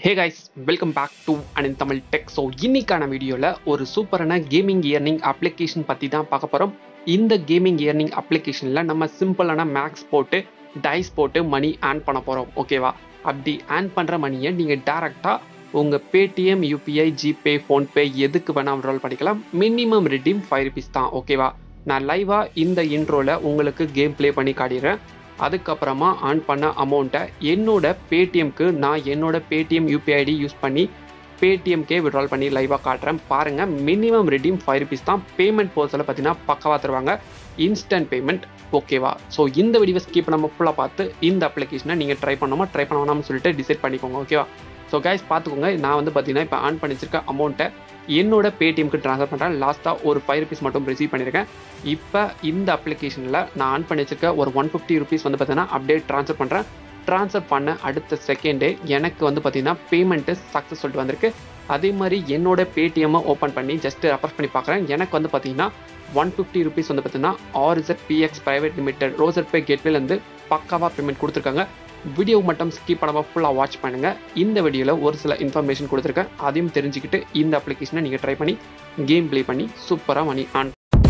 hey guys welcome back to and Tamil tech so இன்னைக்கான வீடியோவில் ஒரு சூப்பரான கேமிங் இயர்னிங் அப்ளிகேஷன் பற்றி தான் பார்க்க போகிறோம் இந்த கேமிங் இயர்னிங் அப்ளிகேஷனில் நம்ம சிம்பிளான மேக்ஸ் போட்டு டைஸ் போட்டு மணி ஏர்ன் பண்ண போகிறோம் ஓகேவா அப்படி ஏர்ன் பண்ணுற மணியை நீங்கள் டேரெக்டாக உங்கள் பேடிஎம் யூபிஐ ஜிபே ஃபோன்பே எதுக்கு வேணால் விட்ரால் பண்ணிக்கலாம் மினிமம் ரெடீம் ஃபைவ் ருபீஸ் தான் ஓகேவா நான் லைவாக இந்த இன்ட்ரோவில் உங்களுக்கு கேம் ப்ளே பண்ணி காட்டிடுறேன் அதுக்கப்புறமா ஆன் பண்ண அமௌண்ட்டை என்னோட பேடிஎம்க்கு நான் என்னோட பேடிஎம் யூபிஐ ஐடி யூஸ் பண்ணி பேடிஎம்கே விட்ரால் பண்ணி லைவாக காட்டுறேன் பாருங்கள் மினிமம் ரெடீம் ஃபைவ் ருபீஸ் தான் பேமெண்ட் போர்ஸில் பார்த்தீங்கன்னா பக்கவாக தருவாங்க இன்ஸ்டன்ட் பேமெண்ட் ஓகேவா ஸோ இந்த வீடியோ ஸ்கிப் நம்ம ஃபுல்லாக பார்த்து இந்த அப்ளிகேஷனை நீங்கள் ட்ரை பண்ணணுமா ட்ரை பண்ண வேணாம்னு சொல்லிட்டு டிசைட் பண்ணிக்கோங்க ஓகேவா ஸோ கைஸ் பார்த்துக்கோங்க நான் வந்து பார்த்தீங்கன்னா இப்போ ஆன் பண்ணி வச்சிருக்க அமௌண்ட்டை என்னோட பேடிஎம்க்கு ட்ரான்ஸ்ஃபர் பண்ணுறேன் லாஸ்ட்டாக ஒரு ஃபைவ் ருபீஸ் மட்டும் ரிசீவ் பண்ணியிருக்கேன் இப்போ இந்த அப்ளிகேஷனில் நான் ஆன் பண்ணி வச்சிருக்க ஒரு ஒன் ஃபிஃப்டி ருபீஸ் வந்து பார்த்தீங்கன்னா அப்படியே ட்ரான்ஸ்ஃபர் பண்ணுறேன் ட்ரான்ஸ்ஃபர் பண்ண அடுத்த செகண்டே எனக்கு வந்து பார்த்தீங்கன்னா பேமெண்ட்டு சக்ஸஸ் சொல்லிட்டு வந்திருக்கு அதே மாதிரி என்னோட பேடிஎம்மை ஓப்பன் பண்ணி ஜஸ்ட் ரெஃபர் பண்ணி பார்க்குறேன் எனக்கு வந்து பார்த்தீங்கன்னா ஒன் ஃபிஃப்டி ருபீஸ் வந்து பார்த்தீங்கன்னா RZ PX private limited Razorpay கேட்வேலேருந்து பக்காவாக பேமெண்ட் கொடுத்துருக்காங்க வீடியோ மட்டும் ஸ்கிப் பண்ணாமல் ஃபுல்லாக வாட்ச் பண்ணுங்கள் இந்த வீடியோவில் ஒரு சில இன்ஃபர்மேஷன் கொடுத்துருக்கேன் அதையும் தெரிஞ்சுக்கிட்டு இந்த அப்ளிகேஷனை நீங்கள் ட்ரை பண்ணி கேம் ப்ளே பண்ணி சூப்பராக money earn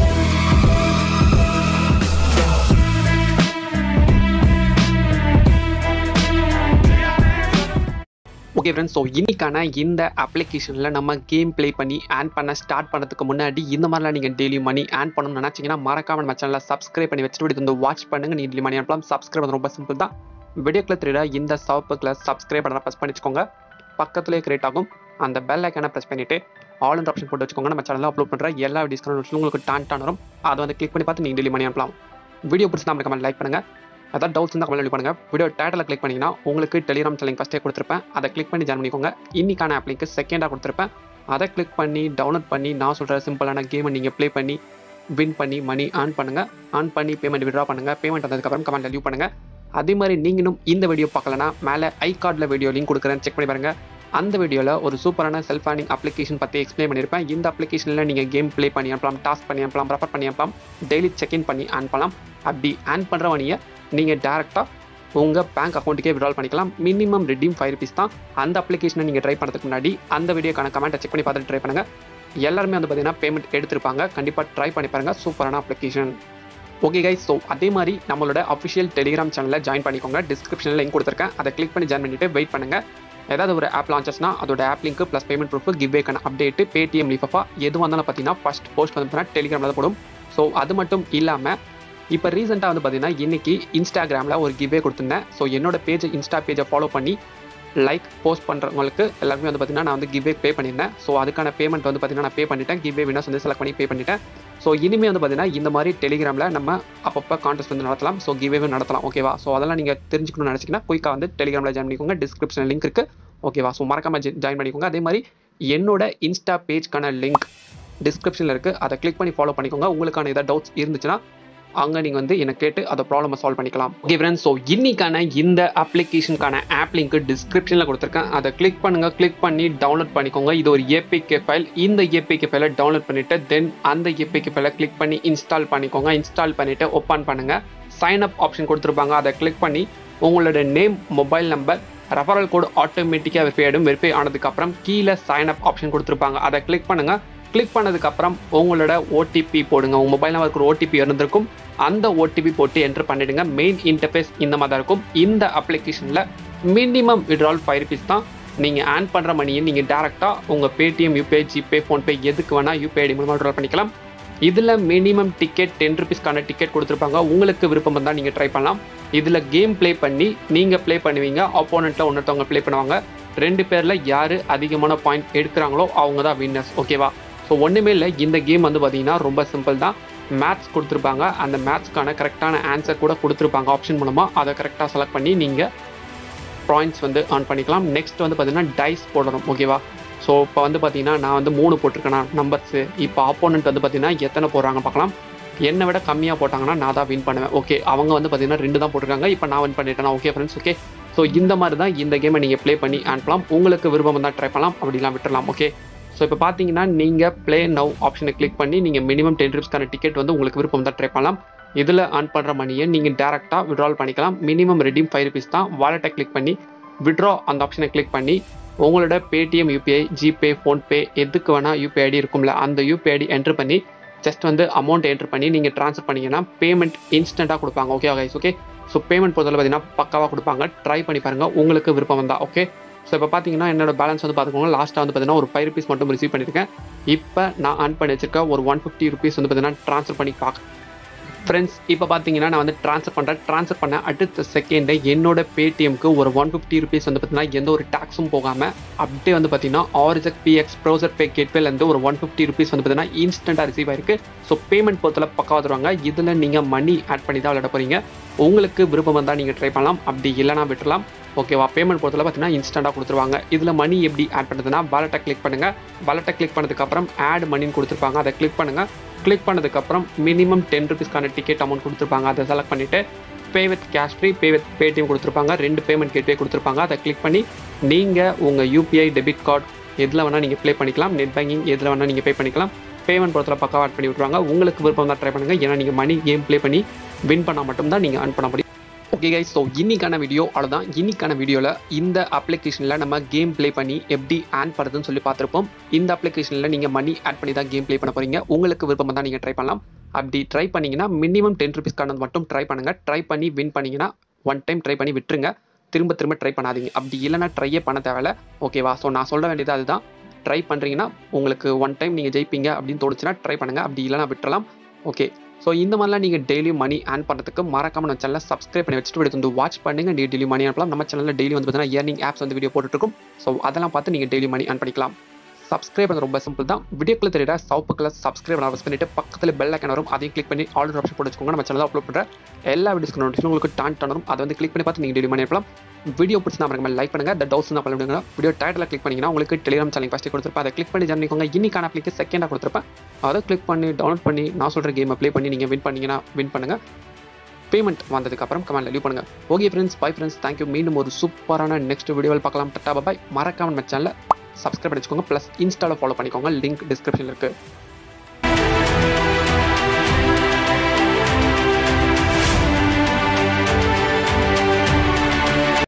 okay friends so இன்னைக்கான இந்த அப்ளிகேஷனில் நம்ம கேம் ப்ளே பண்ணி ஆன் பண்ண ஸ்டார்ட் பண்ணுறதுக்கு முன்னாடி இந்த மாதிரிலாம் நீங்கள் டெய்லி மணி ஆன் பண்ணணும்னு நினச்சிங்கன்னா மறக்காம நம்ம சேனலில் சப்ஸ்கிரைப் பண்ணி வச்சுட்டு வந்து வாட்ச் பண்ணுங்கள் நீங்கள் டெய்லி மணி அனுப்பலாம் சப்ஸ்கிரைப் வந்து ரொம்ப சிம்பிள் தான் வீடியோக்கில் தெரியுற இந்த சவப்புக்கில் சப்ஸ்கிரைப் பண்ண ப்ரெஸ் பண்ணி வச்சுக்கோங்க பக்கத்துலேயே கிரியேட் ஆகும் அந்த பெல் ஐக்கான ப்ரெஸ் பண்ணிவிட்டு ஆல் அண்ட் ஆப்ஷன் போட்டு வச்சுக்கோங்க நம்ம சேனலில் அப்லோட் பண்ணுற எல்லா வீடியோஸ்க்கும் உங்களுக்கு டான் டான் வரும் அதை வந்து கிளிக் பண்ணி பார்த்து நீங்கள் டெய்லி மணி அனுப்பலாம் வீடியோ பிடிச்சி நம்ம கமெண்ட் லைக் பண்ணுங்கள் அதாவது டவுட்ஸ் இருந்தால் கமெண்ட் பண்ணுங்கள் வீடியோ டேட்டில் கிளிக் பண்ணிங்கன்னா உங்களுக்கு டெலிகிராம் சேனல் ஃபஸ்ட்டே கொடுத்துருப்பேன் அதை கிளிக் பண்ணி ஜாயின் பண்ணிக்கோங்க இன்னைக்கான ஆப் லிங்க் செகண்டாக கொடுத்துருப்பேன் அதை கிளிக் பண்ணி டவுன்லோட் பண்ணி நான் சொல்கிற சிம்பிளான கேமை நீங்கள் ப்ளே பண்ணி வின் பண்ணி மணி ஆன் பண்ணுங்கள் ஆன் பண்ணி பேமெண்ட் விட்ரா பண்ணுங்கள் பேமெண்ட் வந்ததுக்கப்புறம் கமெண்ட் லீவ் பண்ணுங்கள் அதே மாதிரி நீங்களும் இந்த வீடியோ பார்க்கலனா மேலே ஐ கார்டில் வீடியோ லிங்க் கொடுக்குறேன் செக் பண்ணி பாருங்கள் அந்த வீடியோவில் ஒரு சூப்பரான செல்ஃப் ஏர்னிங் அப்ளிகேஷன் பற்றி எக்ஸ்பிளைன் பண்ணியிருப்பேன் இந்த அப்ளிகேஷனில் நீங்கள் கேம் ப்ளே பண்ணி அனுப்பலாம் டாஸ்க் பண்ணி அனுப்பலாம் ரெஃபர் பண்ணி அனுப்பலாம் டெய்லி செக்இன் பண்ணி அனுப்பலாம் அப்படி ஆன் பண்ணுற வணியை நீங்கள் டேரெக்டாக உங்கள் பேங்க் அக்கௌண்ட்டுக்கே விட்ரால் பண்ணிக்கலாம் மினிமம் ரெடீம் ஃபைவ் ருபீஸ் தான் அந்த அப்ளிகேஷனை நீங்கள் ட்ரை பண்ணுறதுக்கு முன்னாடி அந்த வீடியோக்கான கமெண்ட்டை செக் பண்ணி பார்த்துட்டு ட்ரை பண்ணுங்கள் எல்லாருமே வந்து பார்த்தீங்கன்னா பேமெண்ட் எடுத்திருப்பாங்க கண்டிப்பாக ட்ரை பண்ணி பாருங்கள் சூப்பரான அப்ளிகேஷன் ஓகே கைஸ் ஸோ அதே மாதிரி நம்மளோட அஃபிஷியல் டெலிகிராம் சேனலில் ஜாயின் பண்ணிக்கோங்க டிஸ்கிரிப்ஷனில் லிங்க் கொடுத்துருக்கேன் அதை கிளிக் பண்ணி ஜாயின் பண்ணிட்டு வெயிட் பண்ணுங்கள் ஏதாவது ஒரு ஆப் லான்ச்சஸ்னா அதோட app link plus payment proof கிவ்வேக்கான அப்டேட்டு பேடிஎம் லிஃபா எது வந்தாலும் பார்த்தீங்கன்னா ஃபஸ்ட் போஸ்ட் வந்து பார்த்தீங்கன்னா டெலிகிராமில் தான் போடும் ஸோ அது மட்டும் இல்லாமல் இப்போ ரீசெண்டாக வந்து பார்த்தீங்கன்னா இன்னைக்கு இன்ஸ்டாகிராமில் ஒரு கிவ்வே கொடுத்துருந்தேன் ஸோ என்னோட பேஜ் இன்ஸ்டா பேஜை ஃபாலோ பண்ணி லைக் போஸ்ட் பண்ணுறவங்களுக்கு எல்லாருமே வந்து பார்த்தீங்கன்னா நான் வந்து கிவ்வே பே பண்ணியிருந்தேன் ஸோ அதுக்கான பேமெண்ட் வந்து பார்த்தீங்கன்னா நான் பே பண்ணிட்டேன் கிவ்வே வினர்ஸ் வந்து செலக்ட் பண்ணி பே பண்ணிட்டேன் ஸோ இனிமேல் வந்து பார்த்தீங்கன்னா இந்த மாதிரி டெலிகிராமில் நம்ம அப்பப்போ கான்டெஸ்ட் வந்து நடத்தலாம் ஸோ கிவ்வே நடத்தலாம் ஓகேவா ஸோ அதெல்லாம் நீங்கள் தெரிஞ்சுக்கணும்னு நினச்சிங்கன்னா குயிக்காக வந்து டெலிகிராமில் ஜாயின் பண்ணிக்கோங்க டிஸ்கிரிப்ஷன் லிங்க் இருக்குது ஓகேவா ஸோ மறக்காமல் ஜாயின் பண்ணிக்கோங்க அதே மாதிரி என்னோட இன்ஸ்டா பேஜ்க்கான லிங்க் டிஸ்கிரிப்ஷனில் இருக்குது அதை கிளிக் பண்ணி ஃபாலோ பண்ணிக்கோங்க உங்களுக்கான ஏதாவது டவுட்ஸ் இருந்துச்சுன்னா அங்கே நீங்கள் வந்து என்னை கேட்டு அதை ப்ராப்ளமை சால்வ் பண்ணிக்கலாம் ஓகே ஃப்ரெண்ட்ஸ் ஸோ இன்னைக்கான இந்த அப்ளிகேஷனுக்கான ஆப் லிங்க் டிஸ்கிரிப்ஷனில் கொடுத்துருக்கேன் அதை கிளிக் பண்ணுங்கள் கிளிக் பண்ணி டவுன்லோட் பண்ணிக்கோங்க இது ஒரு ஏபிகே ஃபைல் இந்த ஏபிகே ஃபைலை டவுன்லோட் பண்ணிவிட்டு தென் அந்த ஏபிகே ஃபைலை கிளிக் பண்ணி இன்ஸ்டால் பண்ணிக்கோங்க இன்ஸ்டால் பண்ணிவிட்டு ஓப்பன் பண்ணுங்கள் சைன் அப் ஆப்ஷன் கொடுத்துருப்பாங்க அதை கிளிக் பண்ணி உங்களோட name mobile number referral code ஆட்டோமேட்டிக்காக வெரிஃபை ஆகிடும் வெரிஃபை ஆனதுக்கப்புறம் கீழே சைன் அப் ஆப்ஷன் கொடுத்துருப்பாங்க அதை கிளிக் பண்ணுங்கள் கிளிக் பண்ணதுக்கப்புறம் உங்களோட ஓடிபி போடுங்க உங்கள் மொபைல் நம்பருக்கு ஒரு ஓடிபி இருந்திருக்கும் அந்த ஓடிபி போட்டு என்ட்ரு பண்ணிடுங்க மெயின் இன்டர்ஃபேஸ் இந்த மாதிரி தான் இருக்கும் இந்த அப்ளிகேஷனில் மினிமம் விட்ரால் ஃபைவ் ருபீஸ் தான் நீங்கள் ஆன் பண்ணுற மணியை நீங்கள் டேரெக்டாக உங்கள் பேடிஎம் யூபிஐ ஜிபே ஃபோன்பே எதுக்கு வேணால் யூபிஐ ஐடி மூலமாக விட்ரால் பண்ணிக்கலாம் இதில் மினிமம் டிக்கெட் டென் ருபீஸ்க்கான டிக்கெட் கொடுத்துருப்பாங்க உங்களுக்கு விருப்பம் இருந்தால் நீங்கள் ட்ரை பண்ணலாம் இதில் கேம் ப்ளே பண்ணி நீங்கள் ப்ளே பண்ணுவீங்க அப்போனண்ட்டில் ஒன்றொருத்தவங்க ப்ளே பண்ணுவாங்க ரெண்டு பேரில் யார் அதிகமான பாயிண்ட் எடுக்கிறாங்களோ அவங்க தான் வின்னர்ஸ் ஓகேவா ஸோ ஒன்றுமே இல்லை இந்த கேம் வந்து பார்த்தீங்கன்னா ரொம்ப சிம்பிள் தான் மேத்ஸ் கொடுத்துருப்பாங்க அந்த மேத்ஸ்க்கான கரெக்டான ஆன்சர் கூட கொடுத்துருப்பாங்க ஆப்ஷன் மூலமாக அதை கரெக்டாக செலக்ட் பண்ணி நீங்கள் பாயிண்ட்ஸ் வந்து ஆன் பண்ணிக்கலாம் நெக்ஸ்ட் வந்து பார்த்தீங்கன்னா டைஸ் போடணும் ஓகேவா ஸோ இப்போ வந்து பார்த்தீங்கன்னா நான் வந்து மூணு போட்டிருக்கேன் நம்பர்ஸு இப்போ ஆப்போனண்ட் வந்து பார்த்தீங்கன்னா எத்தனை போடுறாங்க பார்க்கலாம் என்னை விட கம்மியாக போட்டாங்கன்னா நான் தான் வின் பண்ணுவேன் ஓகே அவங்க வந்து பார்த்தீங்கன்னா ரெண்டு தான் போட்டிருக்காங்க இப்போ நான் வின் பண்ணிட்டேன் ஓகே ஃப்ரெண்ட்ஸ் ஓகே ஸோ இந்த மாதிரி தான் இந்த கேமை நீங்கள் ப்ளே பண்ணி அனுப்பலாம் உங்களுக்கு விருப்பம் தான் ட்ரை பண்ணலாம் அப்படிலாம் விட்டுறலாம் ஓகே ஸோ இப்போ பார்த்தீங்கன்னா நீங்கள் ப்ளே நவ் ஆப்ஷனை கிளிக் பண்ணி நீங்கள் மினிமம் டென் ருபீஸ்க்கான டிக்கெட் வந்து உங்களுக்கு விருப்பம் தான் ட்ரை பண்ணலாம் இதில் ஆன் பண்ணுற மணியை நீங்கள் டேரெக்டாக விட்ரால் பண்ணிக்கலாம் மினிமம் ரெடீம் ஃபைவ் ருபீஸ் தான் வாலெட்டை கிளிக் பண்ணி விட்ரா அந்த ஆப்ஷனை கிளிக் பண்ணி உங்களோட பேடிஎம் யூபிஐ ஜிபே ஃபோன்பே எதுக்கு வேணால் யூபிஐ ஐடி இருக்கும்ல அந்த யூபிஐ ஐடி என்ட்ரு பண்ணி ஜஸ்ட் வந்து அமௌண்ட் என்ட்ரு பண்ணி நீங்கள் ட்ரான்ஸ்ஃபர் பண்ணீங்கன்னா பேமெண்ட் இன்ஸ்டண்ட்டாக கொடுப்பாங்க okay guys okay so payment பொறுத்தவரை பார்த்தீங்கன்னா பக்காவாக கொடுப்பாங்க ட்ரை பண்ணி பாருங்கள் உங்களுக்கு விருப்பம் வந்தா ஓகே ஸோ இப்போ பார்த்தீங்கன்னா என்னோட பேலன்ஸ் வந்து பார்த்துக்கோங்க லாஸ்ட்டாக வந்து பார்த்தீங்கன்னா ஒரு ஃபைவ் ருபீஸ் மட்டும் ரிசீவ் பண்ணியிருக்கேன் இப்போ நான் ஆன் பண்ணி வச்சிருக்க ஒரு ஒன் ஃபிஃப்டி ருபீஸ் வந்து பார்த்தீங்கன்னா ட்ரான்ஸ்ஃபர் பண்ணி பார்க்க ஃப்ரெண்ட்ஸ் இப்போ பார்த்தீங்கன்னா நான் வந்து ட்ரான்ஸ்ஃபர் பண்ணுறேன் ட்ரான்ஸ்ஃபர் பண்ண அடுத்த செகண்டே என்னோட பேடிஎம்க்கு ஒரு ஒன் ஃபிஃப்டி ருபீஸ் வந்து பார்த்தீங்கன்னா எந்த ஒரு டேக்ஸும் போகாமல் அப்படியே வந்து பார்த்தீங்கன்னா ஆரிஜெக் பிஎக்ஸ் ப்ரௌசர் பே கேட்வேலேருந்து ஒரு ஒன் ஃபிஃப்டி ருபீஸ் வந்து பார்த்தீங்கன்னா இன்ஸ்டண்ட்டாக ரிசீவ் ஆயிருக்கு ஸோ பேமெண்ட் பொறுத்தல பக்கா வந்துருவாங்க இதில் நீங்கள் மணி ஆட் பண்ணி தான் விளையாட போகிறீங்க உங்களுக்கு விருப்பம் வந்தால் நீங்கள் ட்ரை பண்ணலாம் அப்படி இல்லைனா விட்டுறலாம் ஓகேவா பேமெண்ட் பொறுத்தல பார்த்தீங்கன்னா இன்ஸ்டண்ட்டாக கொடுத்துருவாங்க இதில் மணி எப்படி ஆட் பண்ணுறதுனா வாலெட்டை கிளிக் பண்ணுங்கள் வாலெட்டை கிளிக் பண்ணதுக்கப்புறம் ஆட் மணின்னு கொடுத்துருப்பாங்க அதை கிளிக் பண்ணுங்கள் கிளிக் பண்ணதுக்கப்புறம் மினிமம் டென் ருபீஸ்க்கான டிக்கெட் அமௌண்ட் கொடுத்துருப்பாங்க அதை செலக்ட் பண்ணிவிட்டு pay with cash free pay with Paytm கொடுத்துருப்பாங்க ரெண்டு பேமெண்ட் கேட்வே கொடுத்துருப்பாங்க அதை கிளிக் பண்ணி நீங்கள் உங்கள் யூபிஐ டெபிட் கார்டு எதில் வேணால் நீங்கள் ப்ளே பண்ணிக்கலாம் நெட் பேங்கிங் எதில் வேணால் நீங்கள் பே பண்ணிக்கலாம் பேமெண்ட் பொறுத்தல பக்காவாக ஆட் பண்ணி விட்ருவாங்க உங்களுக்கு விருப்பம் தான் ட்ரை பண்ணுங்கள் ஏன்னா நீங்கள் மணி கேம் ப்ளே பண்ணி வின் பண்ணால் மட்டும்தான் நீங்கள் earn பண்ண முடியும் ஓகே கைஸ் ஸோ இன்னைக்கான வீடியோ அவ்வளோதான் இன்னைக்கான வீடியோவில் இந்த அப்ளிகேஷனில் நம்ம கேம் ப்ளே பண்ணி எப்படி ஆன் பண்ணுறதுன்னு சொல்லி பார்த்துருப்போம் இந்த அப்ளிகேஷனில் நீங்கள் மணி ஆட் பண்ணி தான் கேம் ப்ளே பண்ண போகிறீங்க உங்களுக்கு விருப்பம் தான் நீங்கள் ட்ரை பண்ணலாம் அப்படி ட்ரை பண்ணீங்கன்னா மினிமம் டென் ருபீஸ்க்கானது மட்டும் ட்ரை பண்ணுங்கள் ட்ரை பண்ணி வின் பண்ணீங்கன்னா ஒன் டைம் ட்ரை பண்ணி விட்டுருங்க திரும்ப திரும்ப ட்ரை பண்ணாதீங்க அப்படி இல்லைன்னா ட்ரையே பண்ண தேவையில்ல ஓகேவா ஸோ நான் சொல்ல வேண்டியது அதுதான் ட்ரை பண்ணுறீங்கன்னா உங்களுக்கு ஒன் டைம் நீங்கள் ஜெயிப்பீங்க அப்படின்னு தோணுச்சுன்னா ட்ரை பண்ணுங்கள் அப்படி இல்லைனா விட்டுறலாம் ஓகே ஸோ இந்த மாதிரிலாம் நீங்கள் டெய்லி மணி ஆன் பண்ணுறதுக்கு மறக்காம நம்ம சேனலை சப்ஸ்கிரைப் பண்ணி வச்சுட்டு வீடியோ வந்து வாட்ச் பண்ணுங்க நீ டெய்லி மணி அனுப்பலாம் நம்ம சேனலில் டெய்லி வந்து பார்த்தீங்கன்னா ஏர்னிங் ஆப்ஸ் வந்து வீடியோ போட்டுருக்கும் ஸோ அதெல்லாம் பார்த்து நீங்கள் டெய்லி மணி ஆன் பண்ணிக்கலாம் சப்ஸ்கிரைப் பண்ண ரொம்ப சிம்பிள் தான் வீடியோக்குள்ள தெரியல சவுப்பு கலர் சப்ஸ்கிரைப் பண்ண ப்ரெஸ் பண்ணிட்டு பக்கத்தில் பெல் ஐக்கன் வரும் அதையும் கிளிக் பண்ணி ஆல் ஆப்ஷன் போட்டு வச்சுக்கோங்க நம்ம சேனலில் அப்லோட் பண்ணுற எல்லா வீடியோஸ்க்கு நோட்டிஃபிகேஷன் உங்களுக்கு டான் டான் வரும் அதை வந்து கிளிக் பண்ணி பார்த்து நீங்கள் டெய்லி மணி அனுப்பலாம் வீடியோ பிடிச்சா மறக்காம லைக் பண்ணுங்க இந்த டவுட்ஸ் தான் பண்ணிவிடுங்க வீடியோ டைட்டில் கிளிக் பண்ணிங்கன்னா உங்களுக்கு டெலிகிராம் சேனல் ஃபஸ்ட்டு கொடுத்துருப்பேன் அதை கிளிக் பண்ணி ஜாயின் பண்ணிக்கோங்க இன்னைக்கான அப்ளிக்கு செகண்டாக கொடுத்துருப்பேன் அதை கிளிக் பண்ணி டவுன்லோட் பண்ணி நான் சொல்கிற கேமை ப்ளே பண்ணி நீங்கள் வின் பண்ணீங்கன்னா வின் பண்ணுங்கள் பேமெண்ட் வந்ததுக்கப்புறம் கமெண்ட்ல லீவ் பண்ணுங்க okay friends bye friends thank you மீண்டும் ஒரு சூப்பரான நெக்ஸ்ட் வீடியோவில் பார்க்கலாம் டட்டா பாய் மறக்காம நம்ம சேனலை சப்ஸ்கிரைப் பண்ணி வச்சுக்கோங்க ப்ளஸ் இன்ஸ்டாவில் ஃபாலோ பண்ணிக்கோங்க லிங்க் டிஸ்கிரிப்ஷனில் இருக்குது